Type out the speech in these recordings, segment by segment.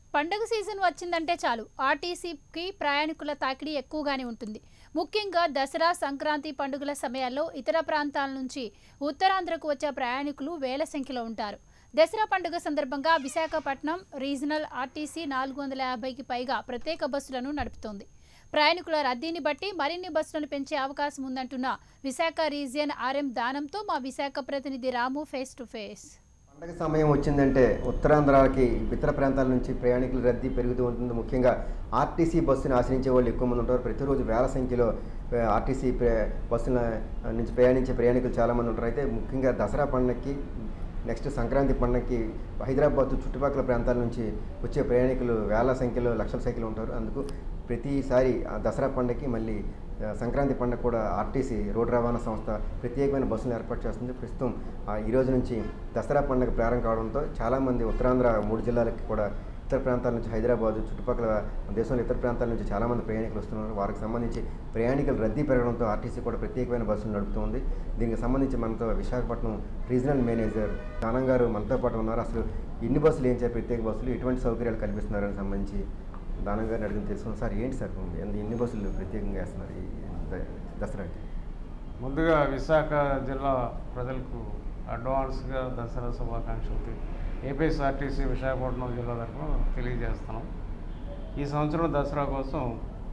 పండగ సీజన్ వచ్చిందంటే చాలు ఆర్టీసీకి ప్రయాణికుల తాకిడి ఎక్కువగానే ఉంటుంది ముఖ్యంగా దసరా సంక్రాంతి పండుగల సమయాల్లో ఇతర ప్రాంతాల నుంచి ఉత్తరాంధ్రకు వచ్చే ప్రయాణికులు వేల సంఖ్యలో ఉంటారు దసరా పండుగ సందర్భంగా విశాఖపట్నం రీజనల్ ఆర్టీసీ నాలుగు వందల యాభైకి పైగా ప్రత్యేక బస్సులను నడుపుతోంది ప్రయాణికుల రద్దీని బట్టి మరిన్ని బస్సులను పెంచే అవకాశం ఉందంటున్న విశాఖ రీజియన్ ఆర్ఎం దానంతో మా విశాఖ ప్రతినిధి రాము ఫేస్ టు ఫేస్ పండగ సమయం వచ్చిందంటే ఉత్తరాంధ్రకి ఇతర ప్రాంతాల నుంచి ప్రయాణికుల రద్దీ పెరుగుతూ ఉంటుంది ముఖ్యంగా ఆర్టీసీ బస్సును ఆశ్రయించే వాళ్ళు ఎక్కువ మంది ఉంటారు ప్రతిరోజు వేల సంఖ్యలో ఆ, ఆర్టీసీ ప్ర- బస్సుల నుంచి ప్రయాణించే ప్రయాణికులు చాలామంది ఉంటారు అయితే ముఖ్యంగా దసరా పండగకి నెక్స్ట్ సంక్రాంతి పండగకి హైదరాబాద్ చుట్టుపక్కల ప్రాంతాల నుంచి వచ్చే ప్రయాణికులు వేల సంఖ్యలో లక్షల సంఖ్యలో ఉంటారు అందుకు ప్రతిసారి ఆ దసరా పండగకి మళ్ళీ ఆ, సంక్రాంతి పండుగ కూడా ఆర్టీసీ రోడ్డు రవాణా సంస్థ ప్రత్యేకమైన బస్సులను ఏర్పాటు చేస్తుంది ప్రస్తుతం ఆ, ఈ రోజు నుంచి దసరా పండుగ ప్రారంభం కావడంతో చాలామంది ఉత్తరాంధ్ర మూడు జిల్లాలకి కూడా ఇతర ప్రాంతాల నుంచి హైదరాబాద్ చుట్టుపక్కల దేశంలో ఇతర ప్రాంతాల నుంచి చాలామంది ప్రయాణికులు వస్తున్నారు వారికి సంబంధించి ప్రయాణికుల రద్దీ పెరగడంతో ఆర్టీసీ కూడా ప్రత్యేకమైన బస్సులు నడుపుతుంది దీనికి సంబంధించి మనతో విశాఖపట్నం రీజనల్ మేనేజర్ దానం గారు మనతో పాటు ఉన్నారు అసలు ఎన్ని బస్సులు ఏం చేయాలి ప్రత్యేక బస్సులు ఎటువంటి సౌకర్యాలు కల్పిస్తున్నారని సంబంధించి దానం గారిని అడిగిన తెలుసుకున్నాం సార్ ఏంటి సార్ ఎన్ని ఎన్ని బస్సులు ప్రత్యేకంగా వేస్తున్నారు ఈ ద- దసరాకి ముందుగా విశాఖ జిల్లా ప్రజలకు అడ్వాన్స్గా దసరా శుభాకాంక్షలు ఏపీఎస్ఆర్టీసీ విశాఖపట్నం జిల్లా తరఫున తెలియజేస్తున్నాం ఈ సంవత్సరం దసరా కోసం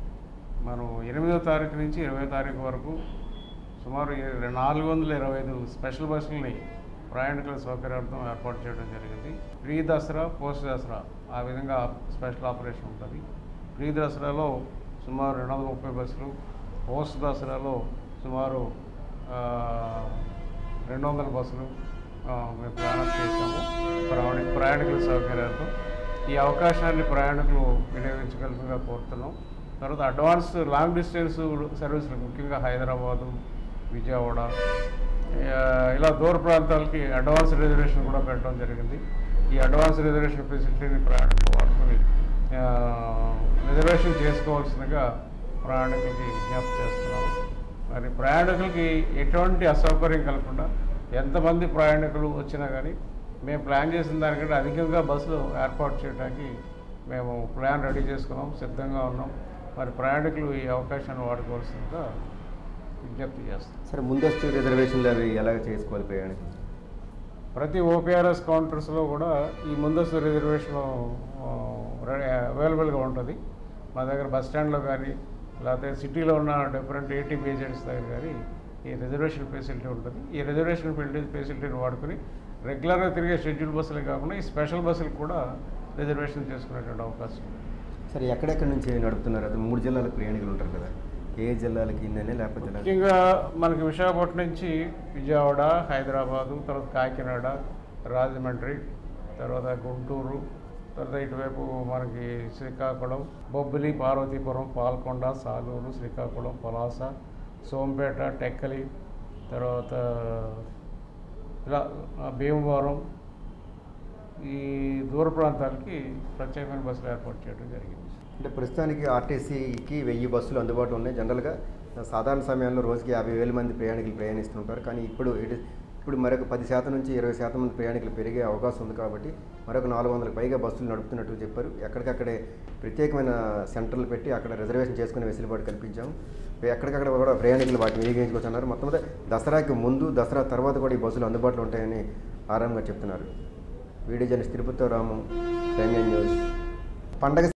మనం ఎనిమిదో తారీఖు నుంచి ఇరవై తారీఖు వరకు సుమారు ఇర- నాలుగు వందల ఇరవై ఐదు స్పెషల్ బస్సులని ప్రయాణికుల సౌకర్యార్థం ఏర్పాటు చేయడం జరిగింది ప్రీ దసరా పోస్ట్ దసరా ఆ విధంగా స్పెషల్ ఆపరేషన్ ఉంటుంది ప్రీ దసరాలో సుమారు రెండు వందల ముప్పై బస్సులు పోస్ట్ దసరాలో సుమారు ఆ, రెండు వందల బస్సులు ఆ, మేము ప్లాన్ చేసాము ప్రయాణి ప్రయాణికుల సౌకర్యార్థం ఈ అవకాశాన్ని ప్రయాణికులు వినియోగించగలుగుగా కోరుతున్నాం తర్వాత అడ్వాన్స్ లాంగ్ డిస్టెన్స్ సర్వీసులు ముఖ్యంగా హైదరాబాదు విజయవాడ ఆ, ఇలా దూర ప్రాంతాలకి అడ్వాన్స్ రిజర్వేషన్ కూడా పెట్టడం జరిగింది ఈ అడ్వాన్స్ రిజర్వేషన్ ఫెసిలిటీని ప్రయాణికులు వాడుకొని ఆ, రిజర్వేషన్ చేసుకోవాల్సిందిగా ప్రయాణికులకి విజ్ఞప్తి చేస్తున్నాము మరి ప్రయాణికులకి ఎటువంటి అసౌకర్యం కలగకుండా ఎంతమంది ప్రయాణికులు వచ్చినా కానీ మేము ప్లాన్ చేసిన దానికంటే అధికంగా బస్సులు ఏర్పాటు చేయడానికి మేము ప్లాన్ రెడీ చేసుకున్నాం సిద్ధంగా ఉన్నాం మరి ప్రయాణికులు ఈ అవకాశాన్ని వాడుకోవాల్సిందిగా విజ్ఞప్తి చేస్తాం సరే ముందస్తు రిజర్వేషన్లు అవి ఎలా చేసుకోవాలి ప్రయాణికులు ప్రతి ఓపీఆర్ఎస్ కౌంటర్స్లో కూడా ఈ ముందస్తు రిజర్వేషన్ అవైలబుల్గా ఉంటుంది మా దగ్గర బస్ స్టాండ్లో కానీ లేకపోతే సిటీలో ఉన్న డిఫరెంట్ ఏటీఎం ఏజెంట్స్ దగ్గర కానీ ఈ రిజర్వేషన్ ఫెసిలిటీ ఉంటుంది ఈ రిజర్వేషన్ ఫెసిలిటీని వాడుకొని రెగ్యులర్గా తిరిగే షెడ్యూల్ బస్సులే కాకుండా ఈ స్పెషల్ బస్సులు కూడా రిజర్వేషన్ చేసుకునేటువంటి అవకాశం ఉంది సరే ఎక్కడెక్కడి నుంచి నడుపుతున్నారు అది మూడు జిల్లాల ప్రయాణికులు ఉంటారు కదా ఏ జిల్లాలకి ఇన్ననే లేకపోతే జిల్లా ముఖ్యంగా మనకి విశాఖపట్నం నుంచి విజయవాడ హైదరాబాదు తర్వాత కాకినాడ రాజమండ్రి తర్వాత గుంటూరు తర్వాత ఇటువైపు మనకి శ్రీకాకుళం బొబ్బిలి పార్వతీపురం పాల్కొండ సాలూరు శ్రీకాకుళం పలాస సోంపేట టెక్కలి తర్వాత ఇలా ఆ, భీమవరం ఈ దూర ప్రాంతాలకి ప్రత్యేకమైన బస్సులు ఏర్పాటు చేయడం జరిగింది అంటే ప్రస్తుతానికి ఆర్టీసీకి వెయ్యి బస్సులు అందుబాటులో ఉన్నాయి జనరల్గా సాధారణ సమయాల్లో రోజుకి యాభై వేల మంది ప్రయాణికులు ప్రయాణిస్తుంటారు కానీ ఇప్పుడు ఇటు ఇప్పుడు మరొక పది శాతం నుంచి ఇరవై శాతం మంది ప్రయాణికులు పెరిగే అవకాశం ఉంది కాబట్టి మరొక నాలుగు వందలకు పైగా బస్సులు నడుపుతున్నట్టు చెప్పారు ఎక్కడికక్కడే ప్రత్యేకమైన సెంటర్లు పెట్టి అక్కడ రిజర్వేషన్ చేసుకునే వెసులుబాటు కల్పించాము ఎక్కడికక్కడ కూడా ప్రయాణికులు వాటిని వినియోగించుకోవచ్చన్నారు మొత్తం మీద దసరాకి ముందు దసరా తర్వాత కూడా ఈ బస్సులు అందుబాటులో ఉంటాయని ఆరంభంగా చెప్తున్నారు వీడియో జర్నలిస్ట్ తిరుపతితో రాము ప్రైమ్ న్యూస్ పండగ